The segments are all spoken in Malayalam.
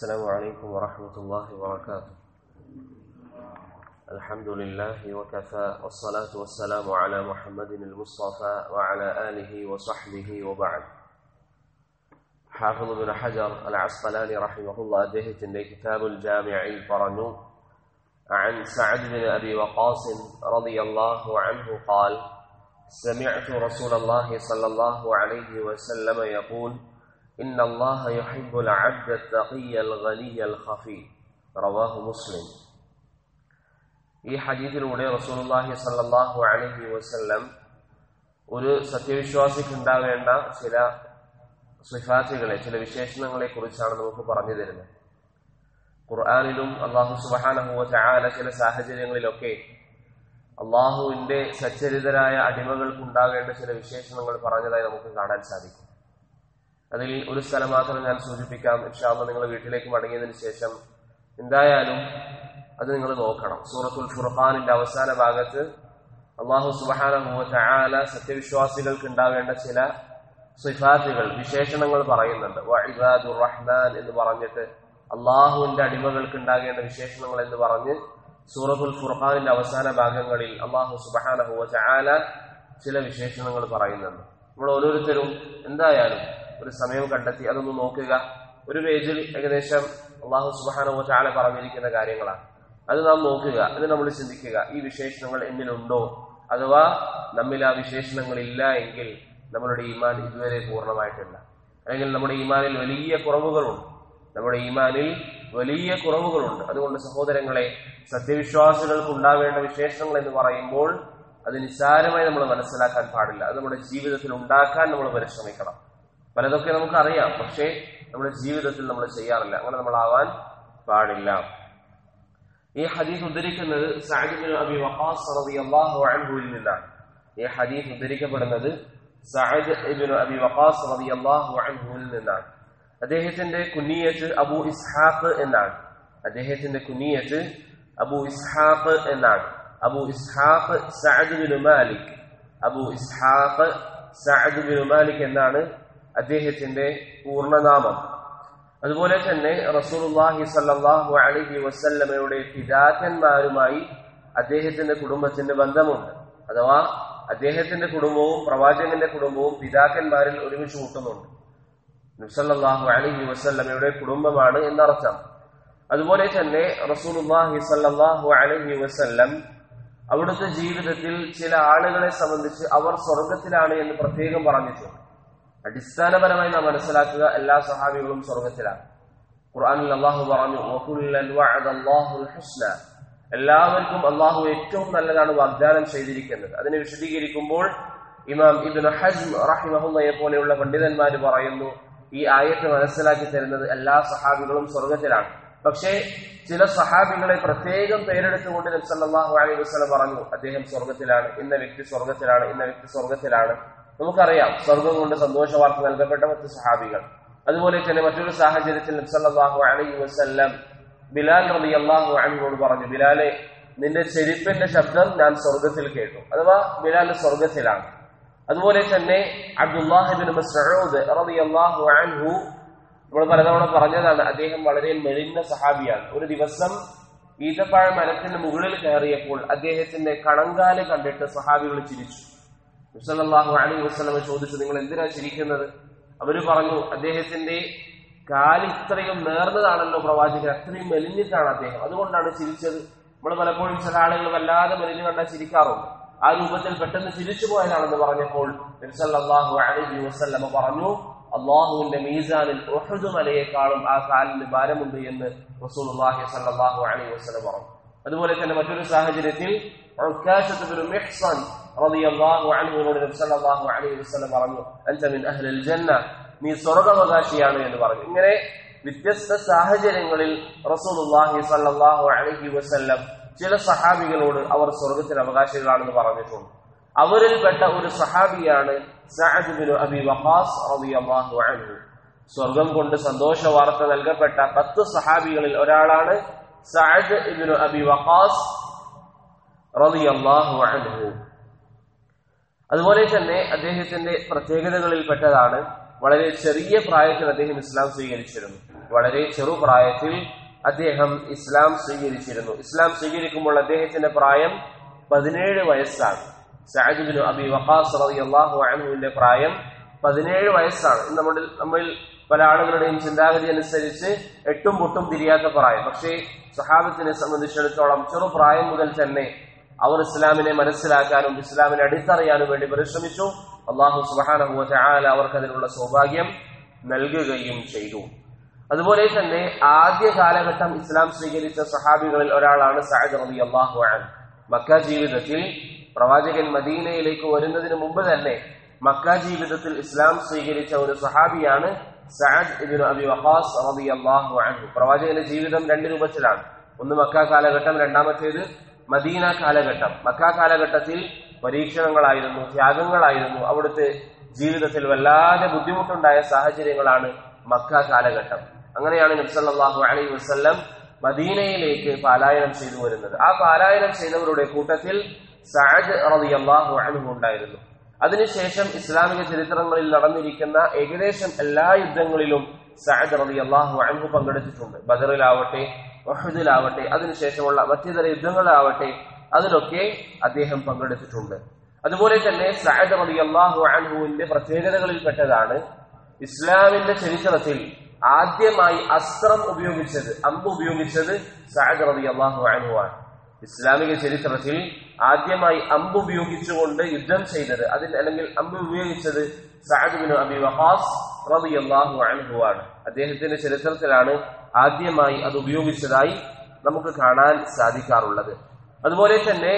السلام عليكم ورحمة الله وبركاته الحمد لله وكفى والصلاة والسلام على محمد المصطفى وعلى آله وصحبه وبعد حافظ بن حجر العسقلاني رحمه الله അദ്ദേഹത്തിന്റെ كتاب الجامع പറഞ്ഞു عن سعد بن أبي وقاص رضي الله عنه قال سمعت رسول الله صلى الله عليه وسلم يقول إن الله يحب العبد التقي الغني الخفي رواه مسلم ഈ ഹദീസിലൂടെ റസൂലുള്ളാഹി സല്ലല്ലാഹു അലൈഹി വസല്ലം ഒരു സത്യവിശ്വാസിക്ക് ഉണ്ടാവേണ്ട ചില സിഫാത്തുകളെ ചില വിശേഷണങ്ങളെ കുറിച്ചാണ് നമുക്ക് പറഞ്ഞു തരുന്നത് ഖുർആാനിലും അള്ളാഹു സുബഹാനഹുവ ചായാല ചില സാഹചര്യങ്ങളിലൊക്കെ അള്ളാഹുവിന്റെ സച്ചരിതരായ അടിമകൾക്ക് ഉണ്ടാകേണ്ട ചില വിശേഷണങ്ങൾ പറഞ്ഞതായി നമുക്ക് കാണാൻ സാധിക്കും അതിൽ ഒരു സ്ഥലം മാത്രം ഞാൻ സൂചിപ്പിക്കാം ഇൻഷാല്ല നിങ്ങൾ വീട്ടിലേക്ക് മടങ്ങിയതിന് ശേഷം എന്തായാലും അത് നിങ്ങൾ നോക്കണം സൂറത്തുൽ ഫുർഖാനിന്റെ അവസാന ഭാഗത്ത് അള്ളാഹു സുബഹാനഹുവ ചായാല സത്യവിശ്വാസികൾക്ക് ഉണ്ടാവേണ്ട ചില സിഫാത്തുകൾ വിശേഷണങ്ങൾ പറയുന്നുണ്ട് വഇബാദുർ റഹ്മാൻ എന്ന് പറഞ്ഞിട്ട് അള്ളാഹുവിന്റെ അടിമകൾക്ക് ഉണ്ടാകേണ്ട വിശേഷണങ്ങൾ എന്ന് പറഞ്ഞ് സൂറത്തുൽ ഫുർഖാനിന്റെ അവസാന ഭാഗങ്ങളിൽ അള്ളാഹു സുബഹാനഹുവ ചായാല ചില വിശേഷണങ്ങൾ പറയുന്നുണ്ട് നമ്മൾ ഓരോരുത്തരും എന്തായാലും ഒരു സമയം കണ്ടെത്തി അതൊന്ന് നോക്കുക ഒരു പേജിൽ ഏകദേശം അള്ളാഹു സുബഹാനഹുവ ചായാല പറഞ്ഞിരിക്കുന്ന കാര്യങ്ങളാണ് അത് നാം നോക്കുക അത് നമ്മൾ ചിന്തിക്കുക ഈ വിശേഷണങ്ങൾ എന്നിലുണ്ടോ അഥവാ നമ്മിൽ ആ വിശേഷണങ്ങൾ ഇല്ല എങ്കിൽ നമ്മളുടെ ഈമാൻ ഇതുവരെ പൂർണ്ണമായിട്ടില്ല അല്ലെങ്കിൽ നമ്മുടെ ഈമാനിൽ വലിയ കുറവുകളുണ്ട് നമ്മുടെ ഈമാനിൽ വലിയ കുറവുകളുണ്ട് അതുകൊണ്ട് സഹോദരങ്ങളെ സത്യവിശ്വാസികൾക്ക് ഉണ്ടാവേണ്ട വിശേഷണങ്ങൾ എന്ന് പറയുമ്പോൾ അത് നിസ്സാരമായി നമ്മൾ മനസ്സിലാക്കാൻ പാടില്ല അത് നമ്മുടെ ജീവിതത്തിൽ ഉണ്ടാക്കാൻ നമ്മൾ പരിശ്രമിക്കണം പലതൊക്കെ നമുക്കറിയാം പക്ഷേ നമ്മുടെ ജീവിതത്തിൽ നമ്മൾ ചെയ്യാറില്ല അങ്ങനെ നമ്മളാവാൻ പാടില്ല ഈ ഹദീസ് ഉദ്ധരിക്കുന്നത് സഅദ് അബി വഖാസ് റളിയല്ലാഹു അൻഹുവിൽ നിന്നാണ് ഈ ഹദീസ് ഉദ്ധരിക്കപ്പെടുന്നത് സഅദ് ഇബ്നു അബി വഖാസ് റളിയല്ലാഹു അൻഹുവിൽ നിന്നാണ് അദ്ദേഹത്തിന്റെ കുനിയത്ത് അബു ഇസ്ഹാഖ് എന്നാണ് അദ്ദേഹത്തിന്റെ കുനിയത്ത് അബു ഇസ്ഹാഖ് എന്നാണ് Abu Ishaq Saad bin Malik Abu Ishaq Saad bin Malik എന്നാണ് അദ്ദേഹത്തിന്റെ പൂർണ്ണനാമം അതുപോലെ തന്നെ റസൂലുള്ളാഹി സല്ലല്ലാഹു അലൈഹി വസല്ലമയുടെ പിതാക്കന്മാരുമായി അദ്ദേഹത്തിന്റെ കുടുംബത്തിന്റെ ബന്ധമുണ്ട് അഥവാ അദ്ദേഹത്തിന്റെ കുടുംബവും പ്രവാചകന്റെ കുടുംബവും പിതാക്കന്മാരിൽ ഒരുമിച്ച് കൂട്ടുന്നുണ്ട് നബ്സല്ലാഹു അലൈഹി വസല്ലമയുടെ കുടുംബമാണ് എന്നർത്ഥം അതുപോലെ തന്നെ റസൂലുള്ളാഹി സല്ലല്ലാഹു അലൈഹി വസല്ലം അവിടുത്തെ ജീവിതത്തിൽ ചില ആളുകളെ സംബന്ധിച്ച് അവർ സ്വർഗത്തിലാണ് എന്ന് പ്രത്യേകം പറഞ്ഞിട്ടുണ്ട് അടിസ്ഥാനപരമായി നാം മനസ്സിലാക്കുക എല്ലാ സഹാബികളും സ്വർഗത്തിലാണ് ഖുർആനിൽ അള്ളാഹു പറഞ്ഞു എല്ലാവർക്കും അള്ളാഹു ഏറ്റവും നല്ലതാണ് വാഗ്ദാനം ചെയ്തിരിക്കുന്നത് അതിനെ വിശദീകരിക്കുമ്പോൾ ഇമാം ഇബിൻ ഹജ്ം റഹിമഹുല്ലയെ പോലെയുള്ള പണ്ഡിതന്മാർ പറയുന്നു ഈ ആയത്ത് മനസ്സിലാക്കി തരുന്നത് എല്ലാ സഹാബികളും സ്വർഗത്തിലാണ് പക്ഷേ ചില സഹാബികളെ പ്രത്യേകം പേരെടുത്തുകൊണ്ട് നബ്സല്ലാഹു അലൈഹി വസ്ലം പറഞ്ഞു അദ്ദേഹം സ്വർഗത്തിലാണ് ഇന്ന വ്യക്തി സ്വർഗത്തിലാണ് ഇന്ന വ്യക്തി സ്വർഗത്തിലാണ് നമുക്കറിയാം സ്വർഗം കൊണ്ട് സന്തോഷ വാർത്ത നൽകപ്പെട്ട മറ്റ് സഹാബികൾ അതുപോലെ തന്നെ മറ്റൊരു സാഹചര്യത്തിൽ നബ്സല്ലാഹു അലൈഹി വസ്ല്ലം ബിലാൽ റബി അള്ളാഹു അലിനോട് പറഞ്ഞു ബിലാലെ നിന്റെ ചെരുപ്പിന്റെ ശബ്ദം ഞാൻ സ്വർഗത്തിൽ കേട്ടു അഥവാ ബിലാൽ സ്വർഗത്തിലാണ് അതുപോലെ തന്നെ അബ്ദുല്ലാഹിബിൻ മസ്ഊദ് റളിയല്ലാഹു അൻഹു നമ്മൾ പലതവണ പറഞ്ഞതാണ് അദ്ദേഹം വളരെ മെലിഞ്ഞ സഹാബിയാണ് ഒരു ദിവസം ഈത്തപ്പഴ മരത്തിന്റെ മുകളിൽ കയറിയപ്പോൾ അദ്ദേഹത്തിന്റെ കണങ്കാല് കണ്ടിട്ട് സഹാബികൾ ചിരിച്ചു മുസല്ലാഹു അലി വസ്ലമ ചോദിച്ചു നിങ്ങൾ എന്തിനാ ചിരിക്കുന്നത് അവര് പറഞ്ഞു അദ്ദേഹത്തിന്റെ കാല് ഇത്രയും നേർന്നതാണല്ലോ പ്രവാചകൻ അത്രയും മെലിഞ്ഞിട്ടാണ് അദ്ദേഹം അതുകൊണ്ടാണ് ചിരിച്ചത് നമ്മൾ പലപ്പോഴും ചില ആളുകൾ വല്ലാതെ മെലിഞ്ഞു കണ്ടാൽ ചിരിക്കാറുണ്ട് ആ രൂപത്തിൽ പെട്ടെന്ന് ചിരിച്ചു പോയതാണെന്ന് പറഞ്ഞപ്പോൾ നബ്സല്ലാഹു അലൈഹി വസല്ലമ പറഞ്ഞു അള്ളാഹുവിന്റെ മീസാനിൽ ഒഹദ് മലയെക്കാളും ആ കാലിന് ഭാരമുണ്ട് എന്ന് റസൂലുള്ളാഹി സല്ലല്ലാഹു അലൈഹി വസല്ലം പറഞ്ഞു അതുപോലെ തന്നെ മറ്റൊരു സാഹചര്യത്തിൽ മിഹ്സൻ റളിയല്ലാഹു അൻഹുവിനോട് നബി സല്ലല്ലാഹു അലൈഹി വസല്ലം പറഞ്ഞു അൻത മിൻ അഹ്ലിൽ ജന്ന നീ സ്വർഗ്ഗാവകാശിയാണ് എന്ന് പറഞ്ഞു ഇങ്ങനെ വ്യത്യസ്ത സാഹചര്യങ്ങളിൽ റസൂലുള്ളാഹി സല്ലല്ലാഹു അലൈഹി വസല്ലം ചില സഹാബികളോട് അവർ സ്വർഗത്തിന് അവകാശികളാണെന്ന് പറഞ്ഞിട്ടുണ്ട് അവരിൽപ്പെട്ട ഒരു സഹാബിയാണ് സഅദ് ബിൻ അബി വഖാസ് റളിയല്ലാഹു അൻഹു സ്വർഗം കൊണ്ട് സന്തോഷ വാർത്ത നൽകപ്പെട്ട പത്ത് സഹാബികളിൽ ഒരാളാണ് സഅദ് ഇബ്ൻ അബി വഖാസ് റളിയല്ലാഹു അൻഹു അതുപോലെ തന്നെ അദ്ദേഹത്തിന്റെ പ്രത്യേകതകളിൽപ്പെട്ടതാണ് വളരെ ചെറിയ പ്രായത്തിൽ അദ്ദേഹം ഇസ്ലാം സ്വീകരിച്ചിരുന്നു വളരെ ചെറുപ്രായത്തിൽ അദ്ദേഹം ഇസ്ലാം സ്വീകരിച്ചിരുന്നു ഇസ്ലാം സ്വീകരിക്കുമ്പോൾ അദ്ദേഹത്തിന്റെ പ്രായം പതിനേഴ് വയസ്സാണ് സഅദ് അബി വഖാസ് റളിയല്ലാഹു അൻഹുവിന്റെ പ്രായം പതിനേഴ് വയസ്സാണ് ഇന്ന് നമ്മളിൽ നമ്മളിൽ പല ആളുകളുടെയും ചിന്താഗതി അനുസരിച്ച് എട്ടും പൊട്ടും തിരിയാത്ത പ്രായം പക്ഷേ സഹാബത്തിനെ സംബന്ധിച്ചിടത്തോളം ചെറുപ്രായം മുതൽ തന്നെ അവർ ഇസ്ലാമിനെ മനസ്സിലാക്കാനും ഇസ്ലാമിനെ അടിത്തറിയാനും വേണ്ടി പരിശ്രമിച്ചു അള്ളാഹു സുബാനഹു ചായാല അവർക്ക് അതിനുള്ള സൗഭാഗ്യം നൽകുകയും ചെയ്തു അതുപോലെ തന്നെ ആദ്യ കാലഘട്ടം ഇസ്ലാം സ്വീകരിച്ച സഹാബികളിൽ ഒരാളാണ് സഅദ് റബി അള്ളാഹു അൻ മക്ക ജീവിതത്തിൽ പ്രവാചകൻ മദീനയിലേക്ക് വരുന്നതിന് മുമ്പ് തന്നെ മക്ക ജീവിതത്തിൽ ഇസ്ലാം സ്വീകരിച്ച ഒരു സഹാബിയാണ് സഅദ് ഇബ്നു അബി വഖാസ് റളിയല്ലാഹു അൻഹു പ്രവാചകന്റെ ജീവിതം രണ്ട് രൂപത്തിലാണ് ഒന്ന് മക്ക കാലഘട്ടം രണ്ടാമത്തേത് മദീന കാലഘട്ടം മക്ക കാലഘട്ടത്തിൽ പരീക്ഷണങ്ങളായിരുന്നു ത്യാഗങ്ങളായിരുന്നു അവിടുത്തെ ജീവിതത്തിൽ വല്ലാതെ ബുദ്ധിമുട്ടുണ്ടായ സാഹചര്യങ്ങളാണ് മക്ക കാലഘട്ടം അങ്ങനെയാണ് നബ്സല്ലാഹു അലൈഹി വസ്ല്ലം മദീനയിലേക്ക് പാലായനം ചെയ്തു വരുന്നത് ആ പാലായനം ചെയ്തവരുടെ കൂട്ടത്തിൽ സഅദ് റളിയല്ലാഹു അൻഹു ഉണ്ടായിരുന്നു അതിനുശേഷം ഇസ്ലാമിക ചരിത്രങ്ങളിൽ നടന്നിരിക്കുന്ന ഏകദേശം എല്ലാ യുദ്ധങ്ങളിലും സഅദ് റളിയല്ലാഹു അൻഹു പങ്കെടുത്തിട്ടുണ്ട് ബദറിലാവട്ടെ വഹദിലാവട്ടെ അതിനുശേഷമുള്ള മറ്റിതര യുദ്ധങ്ങളിലാവട്ടെ അതിലൊക്കെ അദ്ദേഹം പങ്കെടുത്തിട്ടുണ്ട് അതുപോലെ തന്നെ സഅദ് റളിയല്ലാഹു അൻഹുവിന്റെ പ്രത്യേകതകളിൽപ്പെട്ടതാണ് ഇസ്ലാമിന്റെ ചരിത്രത്തിൽ ആദ്യമായി അസ്ത്രം ഉപയോഗിച്ചത് അമ്പ് ഉപയോഗിച്ചത് സഅദ് റളിയല്ലാഹു അൻഹു ആണ് ഇസ്ലാമിക ചരിത്രത്തിൽ ആദ്യമായി അമ്പ് ഉപയോഗിച്ചുകൊണ്ട് യുദ്ധം ചെയ്തത് അതിൽ അല്ലെങ്കിൽ അമ്പ് ഉപയോഗിച്ചത് സഅദ്ബിന് അബി വഹാസ് റളിയല്ലാഹു അൻഹു ആണ് അദ്ദേഹത്തിന്റെ ചരിത്രത്തിലാണ് ആദ്യമായി അത് ഉപയോഗിച്ചതായി നമുക്ക് കാണാൻ സാധിക്കാറുള്ളത് അതുപോലെ തന്നെ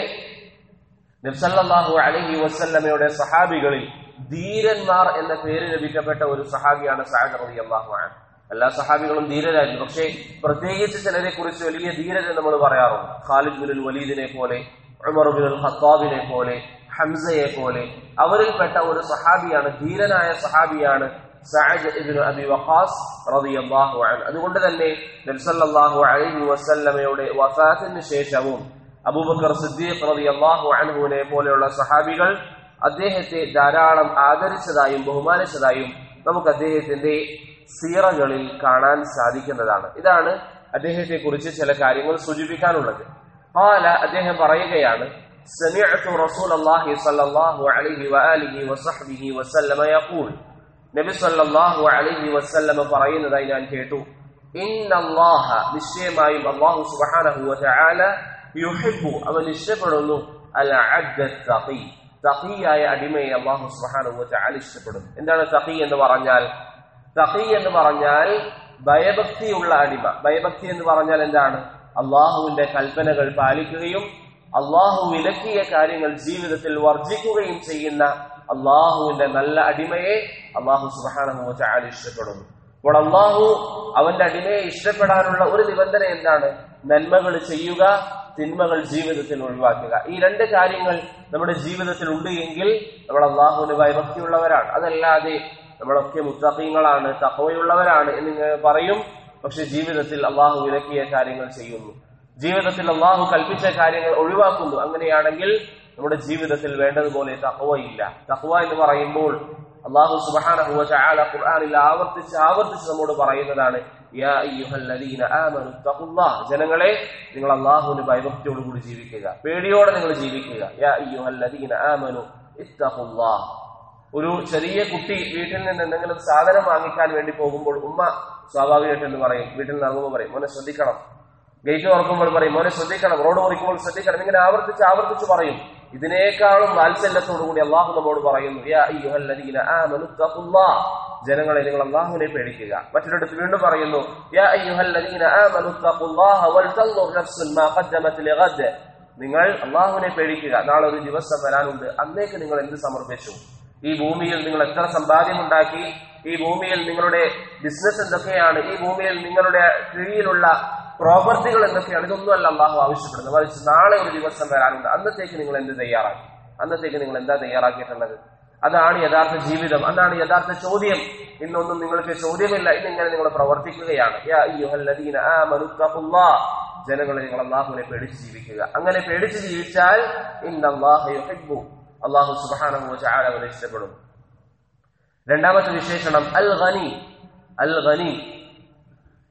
നബ്സല്ലാഹു അലഹി വസല്ലമയുടെ സഹാബികളിൽ ധീരന്മാർ എന്ന പേര് ലഭിക്കപ്പെട്ട ഒരു സഹാബിയാണ് സഅദ് റളിയല്ലാഹു അൻഹു എല്ലാ സഹാബികളും ധീരരായിരുന്നു പക്ഷേ പ്രത്യേകിച്ച് ചിലരെ കുറിച്ച് വലിയ ധീരത നമ്മൾ പറയാറുണ്ട് ഖാലിദ് ബിൻ വലീദിനെ പോലെ ഉമർ ബിൻ ഖത്താബിനെ പോലെ ഹംസയെ പോലെ അവരിൽപ്പെട്ട ഒരു സഹാബിയാണ് ധീരനായ സഹാബിയാണ് സഅദ് ഇബ്നു അബി വഖാസ് റളിയല്ലാഹു അൻഹു അതുകൊണ്ട് തന്നെ നബി സല്ലല്ലാഹു അലൈഹി വസല്ലമയുടെ വഫാത്തിന് ശേഷവും അബൂബക്കർ സിദ്ദീഖ് റളിയല്ലാഹു അൻഹുവിനെ പോലെയുള്ള സഹാബികൾ അദ്ദേഹത്തെ ധാരാളം ആദരിച്ചതായും ബഹുമാനിച്ചതായും നമുക്ക് അദ്ദേഹത്തിന്റെ സീറകളിൽ കാണാൻ സാധിക്കുന്നതാണ് ഇതാണ് അദ്ദേഹത്തെ കുറിച്ച് ചില കാര്യങ്ങൾ സൂചിപ്പിക്കാനുള്ളത് قال അദ്ദേഹം പറയുകയാണ് سمعت رسول الله صلى الله عليه وآله وصحبه وسلم يقول നബി സല്ലല്ലാഹു അലൈഹി വസല്ലമ പറയുന്നതായി ഞാൻ കേട്ടു ഇന്നല്ലാഹ നിശ്ചയമായും അല്ലാഹു സുബ്ഹാനഹു വതആല യുഹിബ്ബു അവൻ ഇഷ്ടപ്പെടുന്നു അൽ അബ്ദ തഖി തഖിയായ അടിമയെ അല്ലാഹു സുബ്ഹാനഹു വതആല ഇഷ്ടപ്പെടുന്നു എന്താണ് തഖി എന്ന് പറഞ്ഞാൽ തഖി എന്ന് പറഞ്ഞാൽ ഭയഭക്തിയുള്ള അടിമ ഭയഭക്തി എന്ന് പറഞ്ഞാൽ എന്താണ് അള്ളാഹുവിന്റെ കൽപ്പനകൾ പാലിക്കുകയും അള്ളാഹു വിലക്കിയ കാര്യങ്ങൾ ജീവിതത്തിൽ വർജിക്കുകയും ചെയ്യുന്ന അള്ളാഹുവിന്റെ നല്ല അടിമയെ അള്ളാഹു സുബാനഹു ചാൽ ഇഷ്ടപ്പെടുന്നു അപ്പോൾ അള്ളാഹു അവന്റെ അടിമയെ ഇഷ്ടപ്പെടാനുള്ള ഒരു നിബന്ധന എന്താണ് നന്മകൾ ചെയ്യുക തിന്മകൾ ജീവിതത്തിൽ ഒഴിവാക്കുക ഈ രണ്ട് കാര്യങ്ങൾ നമ്മുടെ ജീവിതത്തിൽ ഉണ്ട് എങ്കിൽ നമ്മൾ അള്ളാഹുവിന് ഭയഭക്തിയുള്ളവരാണ് അതല്ലാതെ നമ്മളൊക്കെ മുത്തഖീങ്ങളാണ് തക്കവയുള്ളവരാണ് എന്നിങ്ങനെ പറയും പക്ഷെ ജീവിതത്തിൽ അള്ളാഹു വിലക്കിയ കാര്യങ്ങൾ ചെയ്യുന്നു ജീവിതത്തിൽ അള്ളാഹു കൽപ്പിച്ച കാര്യങ്ങൾ ഒഴിവാക്കുന്നു അങ്ങനെയാണെങ്കിൽ നമ്മുടെ ജീവിതത്തിൽ വേണ്ടതുപോലെ തഹവയില്ല തഹവ എന്ന് പറയുമ്പോൾ അള്ളാഹു സുബാനഹുവ ചാല ഖുർആാനിൽ ആവർത്തിച്ച് ആവർത്തിച്ച് നമ്മോട് പറയുന്നതാണ് യാ അയ്യുഹല്ലദീന ആമനു തഖുല്ലാഹ് ജനങ്ങളെ നിങ്ങൾ അള്ളാഹുവിന് ഭയഭക്തിയോടുകൂടി ജീവിക്കുക പേടിയോടെ നിങ്ങൾ ജീവിക്കുക യാ അയ്യുഹല്ലദീന ആമനു ഇത്തഖുല്ലാഹ് ഒരു ചെറിയ കുട്ടി വീട്ടിൽ നിന്ന് എന്തെങ്കിലും സാധനം വാങ്ങിക്കാൻ വേണ്ടി പോകുമ്പോൾ ഉമ്മ സ്വാഭാവികമായിട്ട് എന്ന് പറയും വീട്ടിൽ നിന്ന് ഇറങ്ങുമ്പോൾ പറയും മോനെ ശ്രദ്ധിക്കണം ഗേറ്റ് തുറക്കുമ്പോൾ പറയും മോനെ ശ്രദ്ധിക്കണം റോഡ് മുറിക്കുമ്പോൾ ശ്രദ്ധിക്കണം ഇങ്ങനെ ആവർത്തിച്ച് ആവർത്തിച്ച് പറയും ഇതിനേക്കാളും വാത്സല്യത്തോടുകൂടി അള്ളാഹു നമ്മോട് പറയുന്നു യാ അയ്യുഹല്ലദീന ആമനു തഖുല്ലാഹ് ജനങ്ങളെ നിങ്ങൾ അള്ളാഹുവിനെ പേടിക്കുക മറ്റൊരിടത്ത് വീണ്ടും പറയുന്നു യാ അയ്യുഹല്ലദീന ആമനു തഖുല്ലാഹ വൽതൻദുർ നഫ്സുൻ മാ ഖദ്ദമത് ലിഗദ് നിങ്ങൾ അള്ളാഹുവിനെ പേടിക്കുക നാളെ ഒരു ദിവസം വരാനുണ്ട് അന്നേക്ക് നിങ്ങൾ എന്ത് സമർപ്പിച്ചു ഈ ഭൂമിയിൽ നിങ്ങൾ എത്ര സമ്പാദ്യമുണ്ടാക്കി ഈ ഭൂമിയിൽ നിങ്ങളുടെ ബിസിനസ് എന്തൊക്കെയാണ് ഈ ഭൂമിയിൽ നിങ്ങളുടെ കീഴിലുള്ള പ്രോപ്പർട്ടികൾ എന്തൊക്കെയാണ് ഇതൊന്നുമല്ല അള്ളാഹു ആവശ്യപ്പെടുന്നത് മറിച്ച് നാളെ ഒരു ദിവസം വരാനുണ്ട് അന്നത്തേക്ക് നിങ്ങൾ എന്ത് തയ്യാറാക്കി അന്നത്തേക്ക് നിങ്ങൾ എന്താ തയ്യാറാക്കിയിട്ടുള്ളത് അതാണ് യഥാർത്ഥ ജീവിതം അതാണ് യഥാർത്ഥ ചോദ്യം ഇന്നൊന്നും നിങ്ങൾക്ക് ചോദ്യമില്ല ഇന്നിങ്ങനെ നിങ്ങൾ പ്രവർത്തിക്കുകയാണ് യാ അയ്യുഹല്ലദീന ആമനു തഖുല്ലാഹ് ജനങ്ങളെ നിങ്ങൾ അള്ളാഹുവിനെ പേടിച്ച് ജീവിക്കുക അങ്ങനെ പേടിച്ച് ജീവിച്ചാൽ ഇന്നല്ലാഹ യുഹിബ്ബു അള്ളാഹു സുബ്ഹാനഹു വതആല അവരെ ഇഷ്ടപ്പെടും രണ്ടാമത്തെ വിശേഷണം അൽ ഖനി അൽ ഖനി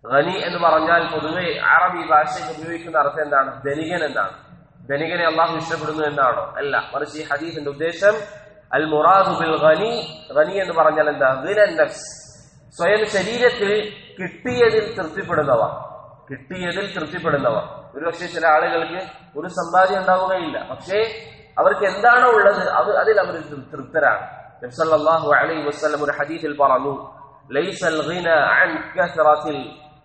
ഖനി എന്ന് പറഞ്ഞാൽ പൊതുവെ അറബി ഭാഷയിൽ ഉപയോഗിക്കുന്ന അർത്ഥം എന്താണ് ധനികൻ എന്നാണ് ധനികനെ അള്ളാഹു ഇഷ്ടപ്പെടുന്നു എന്നാണോ അല്ല മറിച്ച് ഈ ഹദീസിന്റെ ഉദ്ദേശം അൽ മുറാദു ബിൽ ഖനി ഖനി എന്ന് പറഞ്ഞാൽ എന്താ ഗിനൻ നഫ്സ് സ്വയം ശരീരത്തിൽ കിട്ടിയതിൽ തൃപ്തിപ്പെടുന്നവ കിട്ടിയതിൽ തൃപ്തിപ്പെടുന്നവ ഒരുപക്ഷെ ചില ആളുകൾക്ക് ഒരു സമ്പാദ്യം ഉണ്ടാവുകയില്ല പക്ഷേ അവർക്ക് എന്താണോ ഉള്ളത് അത് അതിൽ അവർ തൃപ്തരാണ് നബ്സല്ലാഹു അലൈഹി വസ്ലം ഒരു ഹദീസിൽ പറഞ്ഞു ലൈസൽ ഗിന അൻ കസറത്തിൽ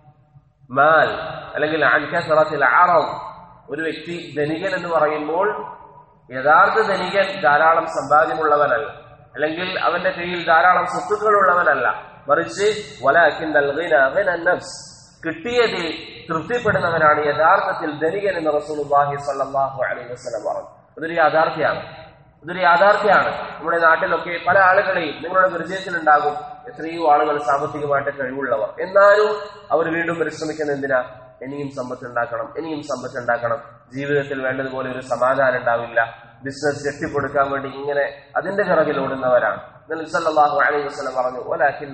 മാൽ അല്ലെങ്കിൽ അൻ കസറത്തിൽ അറവ് ഒരു വ്യക്തി ധനികൻ എന്ന് പറയുമ്പോൾ യഥാർത്ഥ ധനികൻ ധാരാളം സമ്പാദ്യമുള്ളവനല്ല അല്ലെങ്കിൽ അവന്റെ കയ്യിൽ ധാരാളം സ്വത്തുക്കളുള്ളവനല്ല മറിച്ച് വലാക്കിൻ നഫ്സ് കിട്ടിയതിൽ തൃപ്തിപ്പെടുന്നവനാണ് യഥാർത്ഥത്തിൽ ധനികൻ എന്ന് റസൂലുള്ളാഹി സ്വല്ലല്ലാഹു അലൈഹി വസല്ലം പറഞ്ഞു അതൊരു യാഥാർത്ഥ്യമാണ് ഇതൊരു യാഥാർത്ഥ്യമാണ് നമ്മുടെ നാട്ടിലൊക്കെ പല ആളുകളെയും നിങ്ങളുടെ പരിചയത്തിലുണ്ടാകും എത്രയോ ആളുകൾ സാമ്പത്തികമായിട്ട് കഴിവുള്ളവർ എന്നാലും അവർ വീണ്ടും പരിശ്രമിക്കുന്ന എന്തിനാ ഇനിയും സമ്പത്ത് ഉണ്ടാക്കണം ഇനിയും സമ്പത്ത് ഉണ്ടാക്കണം ജീവിതത്തിൽ വേണ്ടതുപോലെ ഒരു സമാധാനം ഉണ്ടാവില്ല ബിസിനസ് കെട്ടിപ്പൊടുക്കാൻ വേണ്ടി ഇങ്ങനെ അതിന്റെ പിറകിൽ ഓടുന്നവരാണ് സല്ലല്ലാഹു അലൈഹി വസല്ലം പറഞ്ഞു വലാകിൻ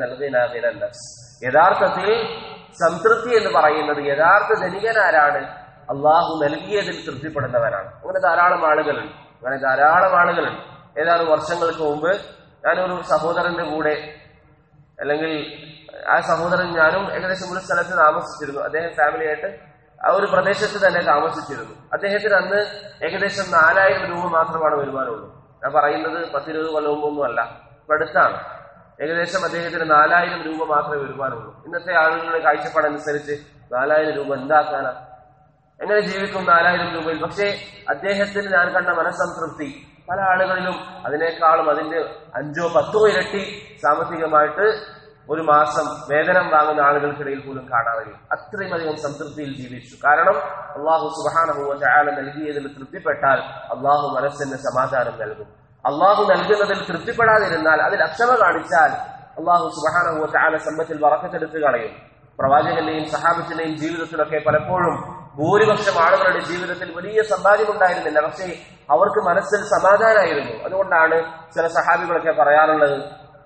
യഥാർത്ഥത്തിൽ സംതൃപ്തി എന്ന് പറയുന്നത് യഥാർത്ഥ ധനികനാരാണ് അള്ളാഹു നൽകിയതിൽ തൃപ്തിപ്പെടുന്നവരാണ് അങ്ങനെ ധാരാളം ആളുകളുണ്ട് അങ്ങനെ ധാരാളം ആളുകളുണ്ട് ഏതാനും വർഷങ്ങൾക്ക് മുമ്പ് ഞാനൊരു സഹോദരന്റെ കൂടെ അല്ലെങ്കിൽ ആ സഹോദരൻ ഞാനും ഏകദേശം ഒരു സ്ഥലത്ത് താമസിച്ചിരുന്നു അദ്ദേഹം ഫാമിലിയായിട്ട് ആ ഒരു പ്രദേശത്ത് തന്നെ താമസിച്ചിരുന്നു അദ്ദേഹത്തിന് അന്ന് ഏകദേശം നാലായിരം രൂപ മാത്രമാണ് വരുമാനമുള്ളൂ ഞാൻ പറയുന്നത് പത്തിരുപത് കൊല്ലം മുമ്പൊന്നും അല്ല ഇപ്പൊ അടുത്താണ് ഏകദേശം അദ്ദേഹത്തിന് നാലായിരം രൂപ മാത്രമേ വരുമാനമുള്ളൂ ഇന്നത്തെ ആളുകളുടെ കാഴ്ചപ്പാടനുസരിച്ച് നാലായിരം രൂപ എന്താക്കാനാ എങ്ങനെ ജീവിക്കും നാലായിരം രൂപയിൽ പക്ഷേ അദ്ദേഹത്തിന് ഞാൻ കണ്ട മനസ്സംതൃപ്തി പല ആളുകളിലും അതിനേക്കാളും അതിന്റെ അഞ്ചോ പത്തോ ഇരട്ടി സാമ്പത്തികമായിട്ട് ഒരു മാസം വേതനം വാങ്ങുന്ന ആളുകൾക്കിടയിൽ പോലും കാണാൻ കഴിയും അത്രയും അധികം സംതൃപ്തിയിൽ ജീവിച്ചു കാരണം അള്ളാഹു സുബാനഹുവ ചായാല നൽകിയതിൽ തൃപ്തിപ്പെട്ടാൽ അള്ളാഹു മനസ്സിന് സമാധാനം നൽകും അള്ളാഹു നൽകുന്നതിൽ തൃപ്തിപ്പെടാതിരുന്നാൽ അതിൽ അക്ഷമ കാണിച്ചാൽ അള്ളാഹു സുബാനഹുവ ചായാല സമ്പത്തിൽ വറക്കത്തെടുത്ത് കളയും പ്രവാചകന്റെയും സഹാബത്തിന്റെയും ജീവിതത്തിലൊക്കെ പലപ്പോഴും ഭൂരിപക്ഷം ആളുകളുടെ ജീവിതത്തിൽ വലിയ സമ്പാദ്യം ഉണ്ടായിരുന്നില്ല പക്ഷേ അവർക്ക് മനസ്സിൽ സമാധാനമായിരുന്നു അതുകൊണ്ടാണ് ചില സഹാബികളൊക്കെ പറയാറുള്ളത്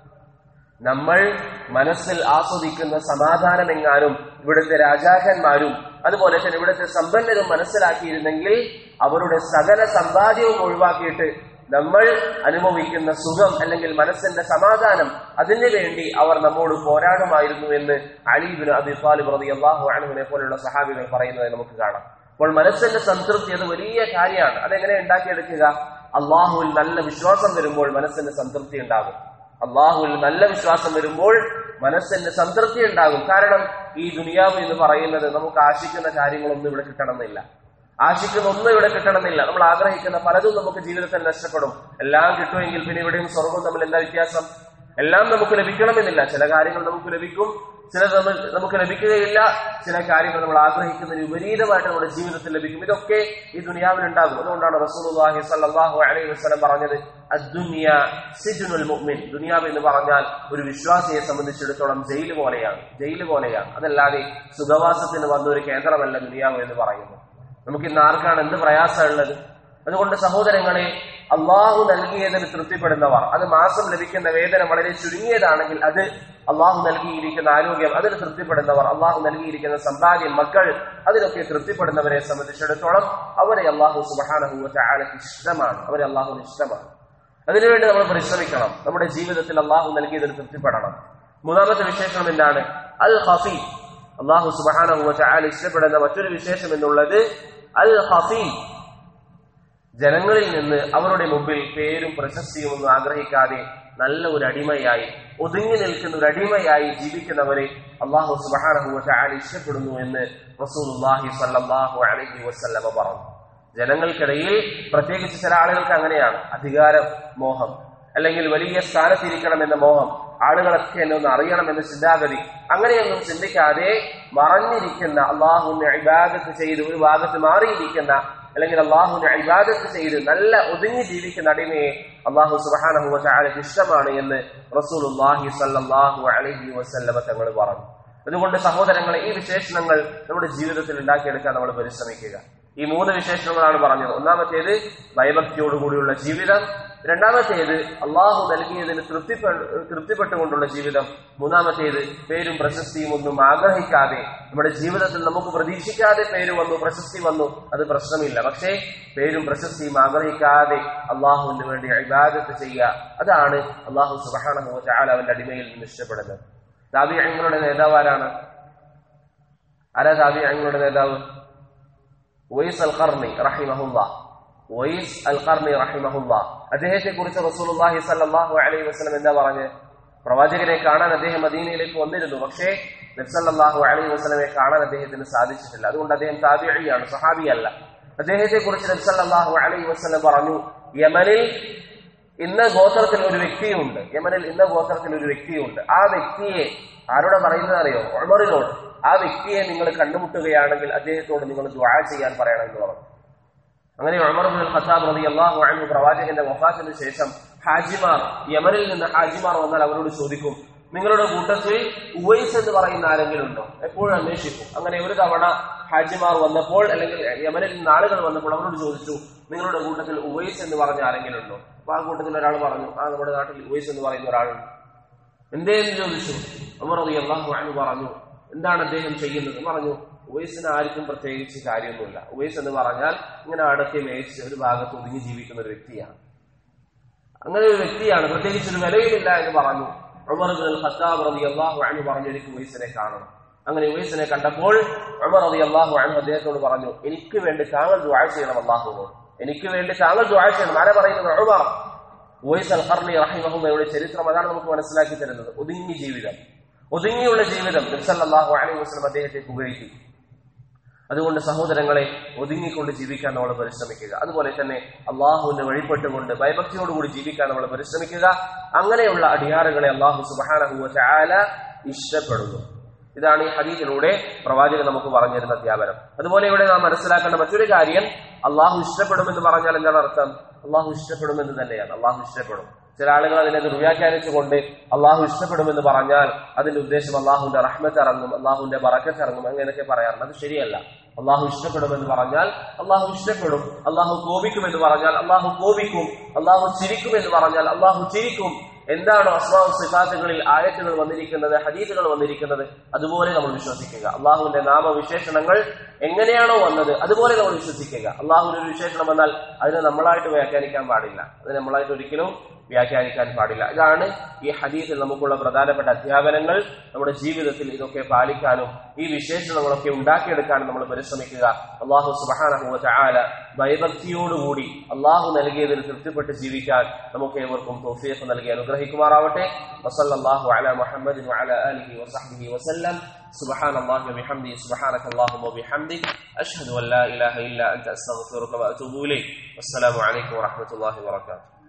നമ്മൾ മനസ്സിൽ ആസ്വദിക്കുന്ന സമാധാനമെങ്ങാനും ഇവിടുത്തെ രാജാക്കന്മാരും അതുപോലെ തന്നെ ഇവിടുത്തെ സമ്പന്നരും മനസ്സിലാക്കിയിരുന്നെങ്കിൽ അവരുടെ സകല സമ്പാദ്യവും ഒഴിവാക്കിയിട്ട് നമ്മൾ അനുഭവിക്കുന്ന സുഖം അല്ലെങ്കിൽ മനസ്സിന്റെ സമാധാനം അതിനു വേണ്ടി അവർ നമ്മോട് പോരാടുമായിരുന്നു എന്ന് അലീബിന് അബി താലിബ് റതി അള്ളാഹു അണുവിനെ പോലുള്ള സഹാബികൾ പറയുന്നത് നമുക്ക് കാണാം അപ്പോൾ മനസ്സിന്റെ സംതൃപ്തി അത് വലിയ കാര്യമാണ് അതെങ്ങനെ ഉണ്ടാക്കിയെടുക്കുക അള്ളാഹുവിൽ നല്ല വിശ്വാസം വരുമ്പോൾ മനസ്സിന് സംതൃപ്തി ഉണ്ടാകും അള്ളാഹുവിൽ നല്ല വിശ്വാസം വരുമ്പോൾ മനസ്സിന് സംതൃപ്തി ഉണ്ടാകും കാരണം ഈ ദുനിയാവ് എന്ന് പറയുന്നത് നമുക്ക് ആശിക്കുന്ന കാര്യങ്ങളൊന്നും ഇവിടെ കിട്ടണമെന്നില്ല ആശിക്കുന്ന ഒന്നും ഇവിടെ കിട്ടണമെന്നില്ല നമ്മൾ ആഗ്രഹിക്കുന്ന പലതും നമുക്ക് ജീവിതത്തിൽ നഷ്ടപ്പെടും എല്ലാം കിട്ടുമെങ്കിൽ പിന്നെ ഇവിടെയും സ്വർഗവും തമ്മിൽ എന്താ വ്യത്യാസം എല്ലാം നമുക്ക് ലഭിക്കണമെന്നില്ല ചില കാര്യങ്ങൾ നമുക്ക് ലഭിക്കും ചിലത് നമ്മൾ നമുക്ക് ലഭിക്കുകയില്ല ചില കാര്യങ്ങൾ നമ്മൾ ആഗ്രഹിക്കുന്നതിന് വിപരീതമായിട്ട് നമ്മുടെ ജീവിതത്തിൽ ലഭിക്കും ഇതൊക്കെ ഈ ദുനിയാവിൽ ഉണ്ടാകും അതുകൊണ്ടാണ് റസൂലുള്ളാഹി സ്വല്ലല്ലാഹു അലൈഹി വസല്ലം പറഞ്ഞത് അദ്ദുനിയ സിജ്നുൽ മുഅ്മിൻ ദുനിയാവ് എന്ന് പറഞ്ഞാൽ ഒരു വിശ്വാസിയെ സംബന്ധിച്ചിടത്തോളം ജയിൽ പോലെയാണ് ജയിൽ പോലെയാണ് അതല്ലാതെ സുഖവാസത്തിന് വന്ന ഒരു കേന്ദ്രമല്ല ദുനിയാവ് എന്ന് പറയുന്നു നമുക്ക് ഇന്ന് ആർക്കാണ് എന്ത് പ്രയാസമുള്ളത് അതുകൊണ്ട് സഹോദരങ്ങളെ അള്ളാഹു നൽകിയതിന് തൃപ്തിപ്പെടുന്നവർ അത് മാസം ലഭിക്കുന്ന വേതനം വളരെ ചുരുങ്ങിയതാണെങ്കിൽ അത് അള്ളാഹു നൽകിയിരിക്കുന്ന ആരോഗ്യം അതിന് തൃപ്തിപ്പെടുന്നവർ അള്ളാഹു നൽകിയിരിക്കുന്ന സമ്പാദ്യം മക്കൾ അതിനൊക്കെ തൃപ്തിപ്പെടുന്നവരെ സംബന്ധിച്ചിടത്തോളം അവരെ അള്ളാഹു സുബാനഹുക്ക് ഇഷ്ടമാണ് അവരെ അള്ളാഹുവിന് ഇഷ്ടമാണ് അതിനുവേണ്ടി നമ്മൾ പരിശ്രമിക്കണം നമ്മുടെ ജീവിതത്തിൽ അള്ളാഹു നൽകിയതിന് തൃപ്തിപ്പെടണം മൂന്നാമത്തെ വിശേഷം എന്താണ് അൽ ഹഫീ അള്ളാഹു സുബാനഹുവ ചായാൽ ഇഷ്ടപ്പെടുന്ന മറ്റൊരു വിശേഷം എന്നുള്ളത് അൽ ഹഫീ ജനങ്ങളിൽ നിന്ന് അവരുടെ മുമ്പിൽ പേരും പ്രശസ്തിയും ഒന്നും ആഗ്രഹിക്കാതെ നല്ല ഒരു അടിമയായി ഒതുങ്ങി നിൽക്കുന്ന ഒരു അടിമയായി ജീവിക്കുന്നവരെ അള്ളാഹു സുബാനഹുവ ചായാൽ ഇഷ്ടപ്പെടുന്നു എന്ന് റസൂലുല്ലാഹി സല്ലാഹു അലഹി വസ്ല്ലമ പറഞ്ഞു ജനങ്ങൾക്കിടയിൽ പ്രത്യേകിച്ച് ചില ആളുകൾക്ക് അങ്ങനെയാണ് അധികാര മോഹം അല്ലെങ്കിൽ വലിയ സ്ഥാനത്തിരിക്കണം എന്ന മോഹം ആളുകളൊക്കെ എന്നെ ഒന്ന് അറിയണം എന്ന ചിന്താഗതി അങ്ങനെയൊന്നും ചിന്തിക്കാതെ മറഞ്ഞിരിക്കുന്ന അള്ളാഹുവിനെ ഇബാദത്ത് ചെയ്ത് ഒരു ഭാഗത്ത് മാറിയിരിക്കുന്ന അല്ലെങ്കിൽ അള്ളാഹുവിനെ ഇബാദത്ത് ചെയ്ത് നല്ല ഒതുങ്ങി ജീവിക്കുന്ന അടിമയെ അള്ളാഹു സുബാനഹു ചാലക്ക് ഇഷ്ടമാണ് എന്ന് റസൂലുല്ലാഹി സല്ലാഹു അലഹി വസല്ലമ തങ്ങൾ പറഞ്ഞു അതുകൊണ്ട് സഹോദരങ്ങളെ ഈ വിശേഷണങ്ങൾ നമ്മുടെ ജീവിതത്തിൽ ഉണ്ടാക്കിയെടുക്കാൻ നമ്മൾ പരിശ്രമിക്കുക ഈ മൂന്ന് വിശേഷണങ്ങളാണ് പറഞ്ഞത് ഒന്നാമത്തേത് ഭയഭക്തിയോടുകൂടിയുള്ള ജീവിതം രണ്ടാമത്തേത് അള്ളാഹു നൽകിയതിന് തൃപ്തിപ്പെ തൃപ്തിപ്പെട്ടുകൊണ്ടുള്ള ജീവിതം മൂന്നാമത്തേത് പേരും പ്രശസ്തിയും ഒന്നും ആഗ്രഹിക്കാതെ നമ്മുടെ ജീവിതത്തിൽ നമുക്ക് പ്രതീക്ഷിക്കാതെ പേര് വന്നു പ്രശസ്തി വന്നു അത് പ്രശ്നമില്ല പക്ഷേ പേരും പ്രശസ്തിയും ആഗ്രഹിക്കാതെ അള്ളാഹുവിന് വേണ്ടി ഇബാദത്ത് ചെയ്യുക അതാണ് അള്ളാഹു സുബാനഹു ചാല അവന്റെ അടിമയിൽ നിന്ന് ഇഷ്ടപ്പെടുന്നത് താബിയങ്ങളുടെ നേതാവ് ആരാണ് ആരാ താബിയങ്ങളുടെ നേതാവ് വൈസ് അൽ ഖർണി റഹിമഹുല്ല വൈസ് അൽ ഖർണി റഹിമഹുല്ല അദ്ദേഹത്തെ കുറിച്ച് റസൂലുള്ളാഹി സല്ലല്ലാഹു അലൈഹി വസല്ലം എന്താ പറഞ്ഞ് പ്രവാചകനെ കാണാൻ അദ്ദേഹം മദീനയിലേക്ക് വന്നിരുന്നു പക്ഷേ നബ്സല്ലാഹു അലൈഹി വസല്ലമെ കാണാൻ അദ്ദേഹത്തിന് സാധിച്ചിട്ടില്ല അതുകൊണ്ട് അദ്ദേഹം താബിഴിയാണ് സഹാബിയല്ല അദ്ദേഹത്തെ കുറിച്ച് നബ്സല്ലാഹു അലൈഹി വസല്ലം പറഞ്ഞു യമനിൽ ഇന്ന ഗോത്രത്തിൽ ഒരു വ്യക്തിയുണ്ട് യമനിൽ ഇന്ന ഗോത്രത്തിൽ ഒരു വ്യക്തിയുണ്ട് ആ വ്യക്തിയെ ആരോടെ പറയുന്നത് അറിയോ ഉമറിനോട് ആ വ്യക്തിയെ നിങ്ങൾ കണ്ടുമുട്ടുകയാണെങ്കിൽ അദ്ദേഹത്തോട് നിങ്ങൾ ദ്വാ ചെയ്യാൻ പറയണം എന്ന് പറഞ്ഞു അങ്ങനെ ഉമർ ബിൻ ഖത്താബ് റതി അള്ളാഹു അൻഹു പ്രവാചകന്റെ വഫാത്തിന് ശേഷം ഹാജിമാർ യമനിൽ നിന്ന് ഹാജിമാർ വന്നാൽ അവരോട് ചോദിക്കും നിങ്ങളുടെ കൂട്ടത്തിൽ ഉവൈസ് എന്ന് പറയുന്ന ആരെങ്കിലും ഉണ്ടോ എപ്പോഴും അന്വേഷിക്കും അങ്ങനെ ഒരു തവണ ഹാജിമാർ വന്നപ്പോൾ അല്ലെങ്കിൽ യമനിൽ നിന്ന് ആളുകൾ വന്നപ്പോൾ അവരോട് ചോദിച്ചു നിങ്ങളുടെ കൂട്ടത്തിൽ ഉവൈസ് എന്ന് പറഞ്ഞ ആരെങ്കിലും ഉണ്ടോ അപ്പൊ ആ കൂട്ടത്തിൽ ഒരാൾ പറഞ്ഞു ആ നമ്മുടെ നാട്ടിൽ ഉവൈസ് എന്ന് പറയുന്ന ഒരാളുണ്ട് എന്തേന്ന് ചോദിച്ചു ഉമർ റതി അള്ളാഹു അൻഹു പറഞ്ഞു എന്താണ് അദ്ദേഹം ചെയ്യുന്നത് പറഞ്ഞു ഉവൈസിന് ആർക്കും പ്രത്യേകിച്ച് കാര്യമൊന്നുമില്ല ഉവൈസ് എന്ന് പറഞ്ഞാൽ ഇങ്ങനെ അടക്കി മേയിച്ച് ഒരു ഭാഗത്ത് ഒതുങ്ങി ജീവിക്കുന്ന ഒരു വ്യക്തിയാണ് അങ്ങനെ ഒരു വ്യക്തിയാണ് പ്രത്യേകിച്ച് ഒരു വിലയുമില്ല എന്ന് പറഞ്ഞു ഉമർ ബിൻ ഖത്താബ് റതി അള്ളാഹു അൻഹു പറഞ്ഞു എനിക്ക് ഉവൈസിനെ കാണണം അങ്ങനെ ഉവൈസിനെ കണ്ടപ്പോൾ ഉമർ റതി അള്ളാഹു അൻഹു അദ്ദേഹത്തോട് പറഞ്ഞു എനിക്ക് വേണ്ടി താങ്കൾ ദുആ ചെയ്യണം അള്ളാഹുവോട് എനിക്ക് വേണ്ടി താങ്കൾ ദുആ ചെയ്യണം ആരെ പറയുന്നത് ഉമർ ഉവൈസ് അൽ ഖർണി റഹിമഹുമയുടെ ചരിത്രം അതാണ് നമുക്ക് മനസ്സിലാക്കി തരുന്നത് ഒതുങ്ങി ജീവിതം ഒതുങ്ങിയുള്ള ജീവിതം നബ്സല്ലാഹു അലൈഹി വസ്ലം അദ്ദേഹത്തെ പുകഴ്ത്തി അതുകൊണ്ട് സഹോദരങ്ങളെ ഒതുങ്ങിക്കൊണ്ട് ജീവിക്കാൻ നമ്മൾ പരിശ്രമിക്കുക അതുപോലെ തന്നെ അള്ളാഹുവിനെ വഴിപ്പെട്ടുകൊണ്ട് ഭയഭക്തിയോടുകൂടി ജീവിക്കാൻ നമ്മൾ പരിശ്രമിക്കുക അങ്ങനെയുള്ള അടിയാറുകളെ അള്ളാഹു സുബാനഹുവ ചാല ഇഷ്ടപ്പെടുന്നു ഇതാണ് ഈ ഹദീസിലൂടെ പ്രവാചകൻ നമുക്ക് പറഞ്ഞിരുന്ന അധ്യാപനം അതുപോലെ ഇവിടെ നാം മനസ്സിലാക്കേണ്ട മറ്റൊരു കാര്യം അള്ളാഹു ഇഷ്ടപ്പെടുമെന്ന് പറഞ്ഞാൽ എന്താണ് അർത്ഥം അള്ളാഹു ഇഷ്ടപ്പെടുമെന്ന് തന്നെയാണ് അള്ളാഹു ഇഷ്ടപ്പെടും ചില ആളുകൾ അതിനെ ദുർവ്യാഖ്യാനിച്ചുകൊണ്ട് അള്ളാഹു ഇഷ്ടപ്പെടുമെന്ന് പറഞ്ഞാൽ അതിന്റെ ഉദ്ദേശം അള്ളാഹുവിന്റെ റഹ്മത്ത് ഇറങ്ങും അള്ളാഹുവിന്റെ ബറക്കത്ത് ഇറങ്ങും അങ്ങനെയൊക്കെ പറയാറുണ്ട് അത് ശരിയല്ല അള്ളാഹു ഇഷ്ടപ്പെടുമെന്ന് പറഞ്ഞാൽ അള്ളാഹു ഇഷ്ടപ്പെടും അള്ളാഹു കോപിക്കുമെന്ന് പറഞ്ഞാൽ അള്ളാഹു കോപിക്കും അള്ളാഹു ചിരിക്കുമെന്ന് പറഞ്ഞാൽ അള്ളാഹു ചിരിക്കും എന്താണോ അസ്മാവ് സിഫാത്തുകളിൽ ആയത്തുകൾ വന്നിരിക്കുന്നത് ഹദീസുകൾ വന്നിരിക്കുന്നത് അതുപോലെ നമ്മൾ വിശ്വസിക്കുക അള്ളാഹുവിന്റെ നാമവിശേഷണങ്ങൾ എങ്ങനെയാണോ വന്നത് അതുപോലെ നമ്മൾ വിശ്വസിക്കുക അള്ളാഹുവിന്റെ ഒരു വിശേഷണം വന്നാൽ അതിനെ നമ്മളായിട്ട് വ്യാഖ്യാനിക്കാൻ പാടില്ല അത് നമ്മളായിട്ട് ഒരിക്കലും വ്യാഖ്യാനിക്കാൻ പാടില്ല ഇതാണ് ഈ ഹദീസിൽ നമുക്കുള്ള പ്രധാനപ്പെട്ട അധ്യാപനങ്ങൾ നമ്മുടെ ജീവിതത്തിൽ ഇതൊക്കെ പാലിക്കാനും ഈ വിശേഷണങ്ങളൊക്കെ ഉണ്ടാക്കിയെടുക്കാനും നമ്മൾ പരിശ്രമിക്കുക അള്ളാഹു സുബാനഹുവ ചാല ഭയഭക്തിയോടുകൂടി അള്ളാഹു നൽകിയതിൽ തൃപ്തിപ്പെട്ട് ജീവിക്കാൻ നമുക്ക് ഏവർക്കും തോഫിയത്ത് നൽകി അനുഗ്രഹിക്കുമാറാവട്ടെ വസല്ലാഹു അല മുഹമ്മദ് وعلى آله وصحبه وسلم سبحان الله وبحمده سبحانك اللهم وبحمدك أشهد أن لا إله إلا أنت أستغفرك وأتوب إليك والسلام عليكم ورحمة الله وبركاته